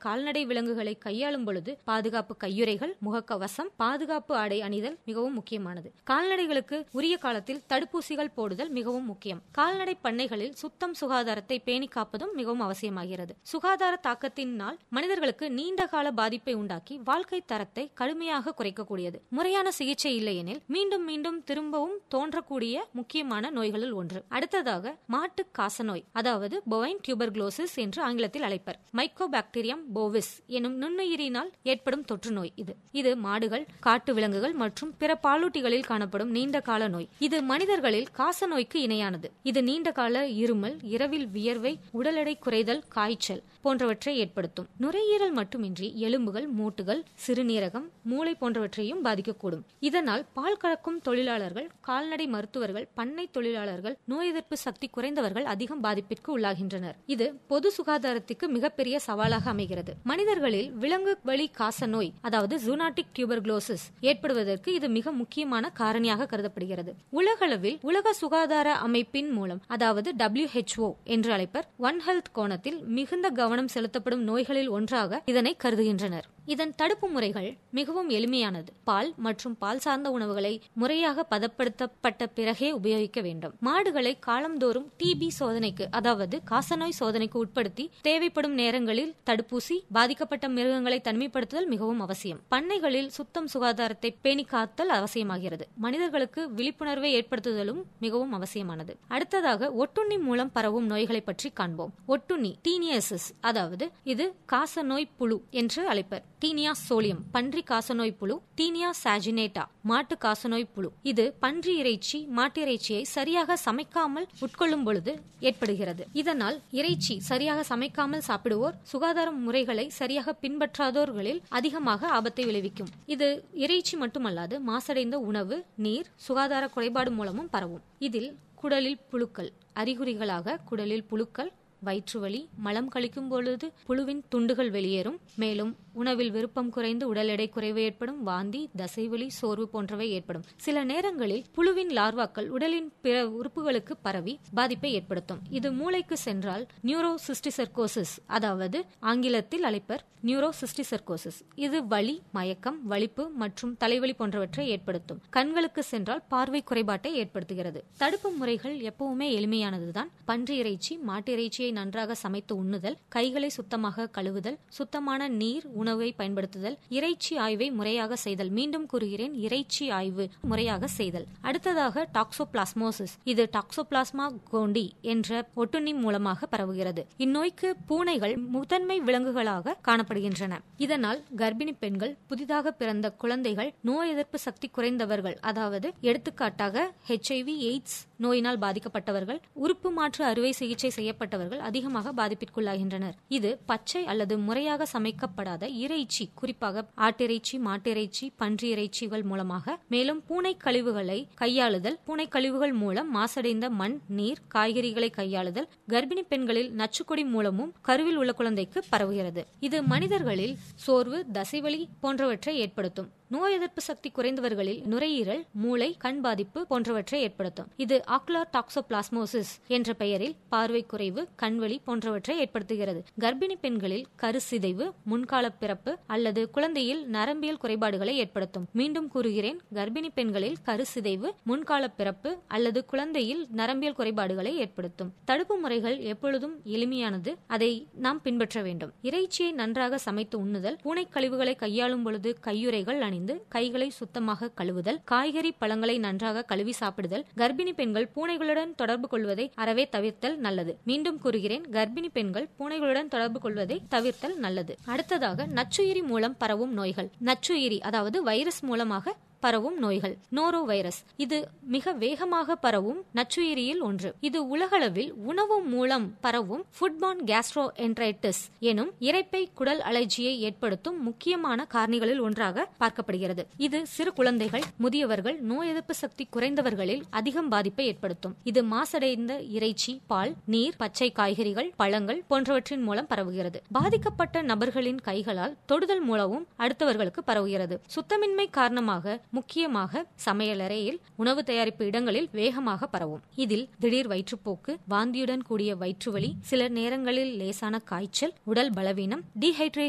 கால்நடை விலங்குகளை கையாளும் பொழுது பாதுகாப்பு கையுறைகள் முகக்கவசம் பாதுகாப்பு ஆடை அணிதல் மிகவும் முக்கியமானது கால்நடைகளுக்கு உரிய காலத்தில் தடுப்பூசிகள் போடுதல் மிகவும் முக்கியம் கால்நடை பண்ணைகளில் சுத்தம் சுகாதாரத்தை பேணி காப்பதும் மிகவும் அவசியமாகிறது சுகாதார தாக்கத்தினால் மனிதர்களுக்கு நீண்ட கால பாதிப்பை உண்டாக்கி வாழ்க்கை தரத்தை கடுமையாக குறைக்கக்கூடியது முறையான சிகிச்சை இல்லையெனில் மீண்டும் மீண்டும் திரும்பவும் தோன்றக்கூடிய முக்கியமான நோய்களில் ஒன்று அடுத்ததாக மாட்டு காசநோய் அதாவது பொவைன் டியூபர்குலோசிஸ் என்று ஆங்கிலத்தில் அழைப்பர் மைக்கோபாக்டீரியம் போவிஸ் எனும் நுண்ணுயிரினால் ஏற்படும் தொற்று நோய் இது இது மாடுகள் காட்டு விலங்குகள் மற்றும் பிற பாலூட்டிகளில் காணப்படும் நீண்ட கால நோய் இது மனிதர்களில் காச நோய்க்கு இணையானது இது நீண்ட கால இருமல் இரவில் வியர்வை உடல் எடை குறைதல் காய்ச்சல் போன்றவற்றை ஏற்படுத்தும் நுரையீரல் மட்டுமின்றி எலும்புகள் மூட்டுகள் சிறுநீரகம் மூளை போன்றவற்றையும் பாதிக்கக்கூடும் இதனால் பால் கறக்கும் தொழிலாளர்கள் கால்நடை மருத்துவர்கள் பண்ணை தொழிலாளர்கள் நோய் எதிர்ப்பு சக்தி குறைந்தவர்கள் அதிகம் பாதிப்பிற்கு உள்ளாகின்றனர் இது பொது சுகாதாரத்துக்கு மிகப்பெரிய சவாலாக அமைகிறது மனிதர்களில் விலங்கு வழி காச நோய் அதாவது ஜூனாட்டிக் டியூபர்குலோசிஸ் ஏற்படுவதற்கு இது மிக முக்கியமான காரணியாக கருதப்படுகிறது உலகளவில் உலக சுகாதார அமைப்பின் மூலம் அதாவது WHO என்று அழைப்பர் ஒன் ஹெல்த் கோணத்தில் மிகுந்த கவனம் செலுத்தப்படும் நோய்களில் ஒன்றாக இதனை கருதுகின்றனர் இதன் தடுப்பு முறைகள் மிகவும் எளிமையானது பால் மற்றும் பால் சார்ந்த உணவுகளை முறையாக பதப்படுத்தப்பட்ட பிறகே உபயோகிக்க வேண்டும் மாடுகளை காலந்தோறும் டிபி சோதனைக்கு அதாவது காசநோய் சோதனைக்கு உட்படுத்தி தேவைப்படும் நேரங்களில் தடுப்பூசி பாதிக்கப்பட்ட மிருகங்களை தனிமைப்படுத்துதல் மிகவும் அவசியம் பண்ணைகளில் சுத்தம் சுகாதாரத்தை பேணி காத்தல் அவசியமாகிறது மனிதர்களுக்கு விழிப்புணர்வை ஏற்படுத்துதலும் மிகவும் அவசியமானது அடுத்ததாக ஒட்டுண்ணி மூலம் பரவும் நோய்களை பற்றி காண்போம் ஒட்டுண்ணி டீனியசிஸ் அதாவது இது காசநோய் புழு என்று அழைப்பர் டீனியா சோலியம் பன்றி காசநோய் புழு டீனியா சாஜினேட்டா மாட்டு காசநோய் புழு இது பன்றி இறைச்சி மாட்டிறைச்சியை சரியாக சமைக்காமல் உட்கொள்ளும் பொழுது ஏற்படுகிறது இதனால் இறைச்சி சரியாக சமைக்காமல் சாப்பிடுவோர் சுகாதார முறைகளை சரியாக பின்பற்றாதோர்களில் அதிகமாக ஆபத்தை விளைவிக்கும் இது இறைச்சி மட்டுமல்லாது மாசடைந்த உணவு நீர் சுகாதார குறைபாடு மூலமும் பரவும் இதில் குடலில் புழுக்கள் அறிகுறிகளாக குடலில் புழுக்கள் வயிற்றுவலி மலம் கழிக்கும் பொழுது புழுவின் துண்டுகள் வெளியேறும் மேலும் உணவில் விருப்பம் குறைந்து உடல் எடை குறைவு ஏற்படும் வாந்தி தசைவலி சோர்வு போன்றவை ஏற்படும் சில நேரங்களில் புழுவின் லார்வாக்கள் உடலின் பிற உறுப்புகளுக்கு பரவி பாதிப்பை ஏற்படுத்தும் இது மூளைக்கு சென்றால் நியூரோ சிஸ்டிசர்கோசிஸ் அதாவது ஆங்கிலத்தில் அழைப்பர் நியூரோ சிஸ்டிசர்கோசிஸ் இது வலி மயக்கம் வலிப்பு மற்றும் தலைவலி போன்றவற்றை ஏற்படுத்தும் கண்களுக்கு சென்றால் பார்வை குறைபாட்டை ஏற்படுத்துகிறது தடுப்பு முறைகள் எப்பவுமே எளிமையானதுதான் பன்றி இறைச்சி மாட்டு இறைச்சியை நன்றாக சமைத்து உண்ணுதல் கைகளை சுத்தமாக கழுவுதல் சுத்தமான நீர் உணவை பயன்படுத்துதல் இறைச்சி ஆய்வை முறையாக செய்தல் மீண்டும் கூறுகிறேன் இறைச்சி ஆய்வு முறையாக செய்தல் அடுத்ததாக டாக்ஸோபிளாஸ்மோசிஸ் இது டாக்ஸோபிளாஸ்மா கோண்டி என்ற ஒட்டுண்ணி மூலமாக பரவுகிறது இந்நோய்க்கு பூனைகள் முதன்மை விலங்குகளாக காணப்படுகின்றன இதனால் கர்ப்பிணி பெண்கள் புதிதாக பிறந்த குழந்தைகள் நோய் எதிர்ப்பு சக்தி குறைந்தவர்கள் அதாவது எடுத்துக்காட்டாக ஹெச்ஐவி எய்ட்ஸ் நோயினால் பாதிக்கப்பட்டவர்கள் உறுப்பு மாற்று அறுவை சிகிச்சை செய்யப்பட்டவர்கள் அதிகமாக பாதிப்பிற்குள்ளாகின்றனர் இது பச்சை அல்லது முறையாக சமைக்கப்படாத இறைச்சி குறிப்பாக ஆட்டிறைச்சி மாட்டிறைச்சி பன்றி இறைச்சிகள் மூலமாக மேலும் பூனை கழிவுகளை கையாளுதல் பூனை கழிவுகள் மூலம் மாசடைந்த மண் நீர் காய்கறிகளை கையாளுதல் கர்ப்பிணி பெண்களில் நச்சுக்கொடி மூலமும் கருவில் உள்ள குழந்தைக்கு பரவுகிறது இது மனிதர்களில் சோர்வு தசைவலி போன்றவற்றை ஏற்படுத்தும் நோய் எதிர்ப்பு சக்தி குறைந்தவர்களில் நுரையீரல் மூளை கண் பாதிப்பு போன்றவற்றை ஏற்படுத்தும் இது ஆக்குலார் டாக்ஸோபிளாஸ்மோசிஸ் என்ற பெயரில் பார்வை குறைவு கண்வலி போன்றவற்றை ஏற்படுத்துகிறது கர்ப்பிணி பெண்களில் கருசிதைவு முன்கால பிறப்பு அல்லது குழந்தையில் நரம்பியல் குறைபாடுகளை ஏற்படுத்தும் மீண்டும் கூறுகிறேன் கர்ப்பிணி பெண்களில் கருசிதைவு முன்கால பிறப்பு அல்லது குழந்தையில் நரம்பியல் குறைபாடுகளை ஏற்படுத்தும் தடுப்பு முறைகள் எப்பொழுதும் எளிமையானது அதை நாம் பின்பற்ற வேண்டும் இறைச்சியை நன்றாக சமைத்து உண்ணுதல் பூனை கழிவுகளை கையாளும் பொழுது கையுறைகள் அணிந்து கைகளை சுத்தமாக கழுவுதல் காய்கறி பழங்களை நன்றாக கழுவி சாப்பிடுதல் கர்ப்பிணி பெண்கள் பூனைகளுடன் தொடர்பு கொள்வதை அறவே தவிர்த்தல் நல்லது மீண்டும் கூறுகிறேன் கர்ப்பிணி பெண்கள் பூனைகளுடன் தொடர்பு கொள்வதை தவிர்த்தல் நல்லது அடுத்ததாக நச்சுயிரி மூலம் பரவும் நோய்கள் நச்சுயிரி அதாவது வைரஸ் மூலமாக பரவும் நோய்கள் நோரோ வைரஸ் இது மிக வேகமாக பரவும் நச்சுயிரியில் ஒன்று இது உலகளவில் உணவு மூலம் பரவும் ஃபுட்பான் கேஸ்ட்ரோ என்ட்ரைட்டிஸ் எனும் இரைப்பை குடல் அலர்ஜியை ஏற்படுத்தும் முக்கியமான காரணிகளில் ஒன்றாக பார்க்கப்படுகிறது இது சிறு குழந்தைகள் முதியவர்கள் நோய் எதிர்ப்பு சக்தி குறைந்தவர்களில் அதிகம் பாதிப்பை ஏற்படுத்தும் இது மாசடைந்த இறைச்சி பால் நீர் பச்சை காய்கறிகள் பழங்கள் போன்றவற்றின் மூலம் பரவுகிறது பாதிக்கப்பட்ட நபர்களின் கைகளால் தொடுதல் மூலமும் அடுத்தவர்களுக்கு பரவுகிறது சுத்தமின்மை காரணமாக முக்கியமாக சமையலறையில் உணவு தயாரிப்பு இடங்களில் வேகமாக பரவும் இதில் திடீர் வயிற்றுப்போக்கு வாந்தியுடன் கூடிய வயிற்றுவலி சில நேரங்களில் லேசான காய்ச்சல் உடல் பலவீனம் டீஹைட்ரேஷன்